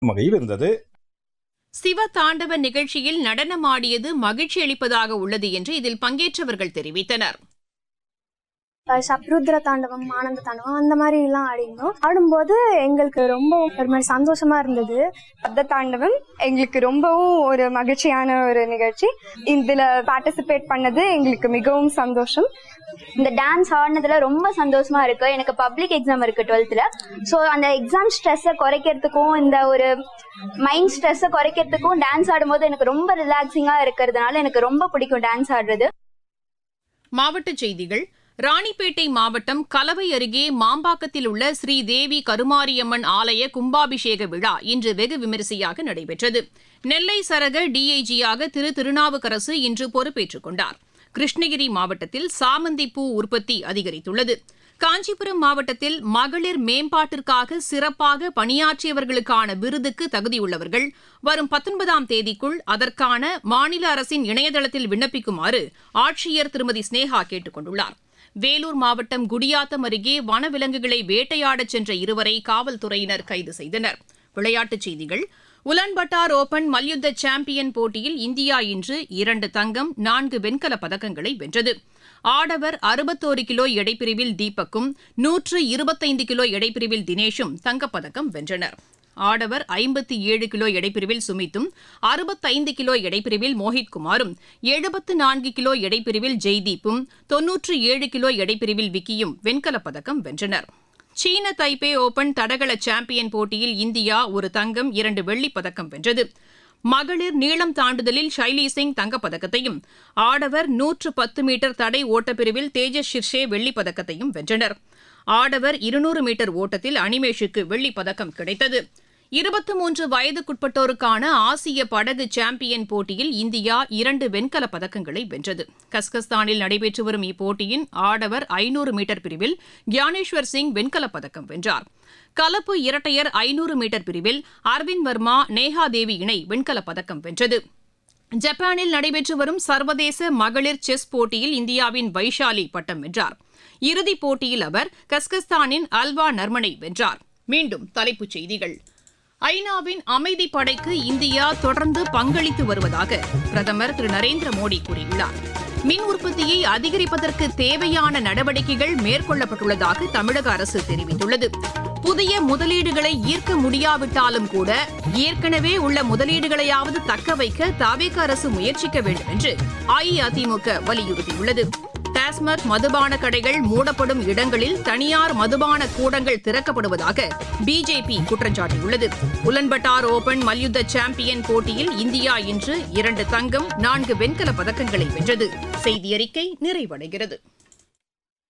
வகையில் இருந்தது சிவ தாண்டவ நிகழ்ச்சியில் நடனமாடியது மகிழ்ச்சி அளிப்பதாக உள்ளது என்று இதில் பங்கேற்றவர்கள் தெரிவித்தனர் அஹ் சப்ருத்ர தாண்டவம் ஆனந்த தாண்டவம் அந்த மாதிரி எல்லாம் ஆடிருந்தோம் ஆடும்போது எங்களுக்கு ரொம்ப ஒரு மாதிரி சந்தோஷமா இருந்தது சப்த தாண்டவம் எங்களுக்கு ரொம்பவும் ஒரு மகிழ்ச்சியான ஒரு நிகழ்ச்சி இதுல பார்ட்டிசிபேட் பண்ணது எங்களுக்கு மிகவும் சந்தோஷம் இந்த டான்ஸ் ஆடினதுல ரொம்ப சந்தோஷமா இருக்கு எனக்கு பப்ளிக் எக்ஸாம் இருக்கு டுவெல்த்ல ஸோ அந்த எக்ஸாம் ஸ்ட்ரெஸ்ஸை குறைக்கிறதுக்கும் இந்த ஒரு மைண்ட் ஸ்ட்ரெஸ்ஸை குறைக்கிறதுக்கும் டான்ஸ் ஆடும்போது எனக்கு ரொம்ப ரிலாக்ஸிங்கா இருக்கிறதுனால எனக்கு ரொம்ப பிடிக்கும் டான்ஸ் ஆடுறது மாவட்டச் செய்திகள் ராணிப்பேட்டை மாவட்டம் கலவை அருகே மாம்பாக்கத்தில் உள்ள ஸ்ரீ தேவி கருமாரியம்மன் ஆலய கும்பாபிஷேக விழா இன்று வெகு விமரிசையாக நடைபெற்றது நெல்லை சரக டிஐஜியாக திரு திருநாவுக்கரசு இன்று பொறுப்பேற்றுக் கொண்டார் கிருஷ்ணகிரி மாவட்டத்தில் சாமந்தி பூ உற்பத்தி அதிகரித்துள்ளது காஞ்சிபுரம் மாவட்டத்தில் மகளிர் மேம்பாட்டிற்காக சிறப்பாக பணியாற்றியவர்களுக்கான விருதுக்கு தகுதியுள்ளவர்கள் வரும் பத்தொன்பதாம் தேதிக்குள் அதற்கான மாநில அரசின் இணையதளத்தில் விண்ணப்பிக்குமாறு ஆட்சியர் திருமதி ஸ்னேகா கேட்டுக் கொண்டுள்ளார் வேலூர் மாவட்டம் குடியாத்தம் அருகே வனவிலங்குகளை வேட்டையாடச் சென்ற இருவரை காவல்துறையினர் கைது செய்தனர் விளையாட்டுச் செய்திகள் உலன்பட்டார் ஓபன் மல்யுத்த சாம்பியன் போட்டியில் இந்தியா இன்று இரண்டு தங்கம் நான்கு வெண்கலப் பதக்கங்களை வென்றது ஆடவர் அறுபத்தோரு கிலோ எடைப்பிரிவில் தீபக்கும் நூற்று இருபத்தைந்து கிலோ எடைப்பிரிவில் தினேஷும் தங்கப்பதக்கம் வென்றனர் ஆடவர் ஐம்பத்தி ஏழு கிலோ எடைப்பிரிவில் சுமித்தும் அறுபத்தைந்து கிலோ எடைப்பிரிவில் மோஹித் குமாரும் எழுபத்து நான்கு கிலோ எடைப்பிரிவில் ஜெய்தீப்பும் தொன்னூற்று ஏழு கிலோ எடைப்பிரிவில் விக்கியும் வெண்கலப் பதக்கம் வென்றனர் சீன தைப்பே ஓபன் தடகள சாம்பியன் போட்டியில் இந்தியா ஒரு தங்கம் இரண்டு வெள்ளிப் பதக்கம் வென்றது மகளிர் நீளம் தாண்டுதலில் ஷைலி சிங் தங்கப்பதக்கத்தையும் ஆடவர் நூற்று பத்து மீட்டர் தடை ஓட்டப்பிரிவில் தேஜஸ் ஷிர்ஷே வெள்ளிப் பதக்கத்தையும் வென்றனர் ஆடவர் இருநூறு மீட்டர் ஓட்டத்தில் அனிமேஷுக்கு வெள்ளிப் பதக்கம் கிடைத்தது இருபத்தி மூன்று வயதுக்குட்பட்டோருக்கான ஆசிய படகு சாம்பியன் போட்டியில் இந்தியா இரண்டு வெண்கலப் பதக்கங்களை வென்றது கஸ்கஸ்தானில் நடைபெற்று வரும் இப்போட்டியின் ஆடவர் ஐநூறு மீட்டர் பிரிவில் கியானேஸ்வர் சிங் வெண்கலப் பதக்கம் வென்றார் கலப்பு இரட்டையர் ஐநூறு மீட்டர் பிரிவில் அரவிந்த் வர்மா நேஹா தேவி இணை வெண்கலப் பதக்கம் வென்றது ஜப்பானில் நடைபெற்று வரும் சர்வதேச மகளிர் செஸ் போட்டியில் இந்தியாவின் வைஷாலி பட்டம் வென்றார் இறுதிப் போட்டியில் அவர் கஸ்கஸ்தானின் அல்வா நர்மனை வென்றார் மீண்டும் தலைப்புச் செய்திகள் ஐநாவின் அமைதி படைக்கு இந்தியா தொடர்ந்து பங்களித்து வருவதாக பிரதமர் திரு நரேந்திர மோடி கூறியுள்ளார் மின் உற்பத்தியை அதிகரிப்பதற்கு தேவையான நடவடிக்கைகள் மேற்கொள்ளப்பட்டுள்ளதாக தமிழக அரசு தெரிவித்துள்ளது புதிய முதலீடுகளை ஈர்க்க முடியாவிட்டாலும் கூட ஏற்கனவே உள்ள முதலீடுகளையாவது தக்க வைக்க தாவேக அரசு முயற்சிக்க வேண்டும் என்று அஇஅதிமுக வலியுறுத்தியுள்ளது டாஸ்மாக் மதுபான கடைகள் மூடப்படும் இடங்களில் தனியார் மதுபான கூடங்கள் திறக்கப்படுவதாக பிஜேபி குற்றம் சாட்டியுள்ளது உலன்பட்டார் ஓபன் மல்யுத்த சாம்பியன் போட்டியில் இந்தியா இன்று இரண்டு தங்கம் நான்கு வெண்கல பதக்கங்களை வென்றது செய்தியறிக்கை நிறைவடைகிறது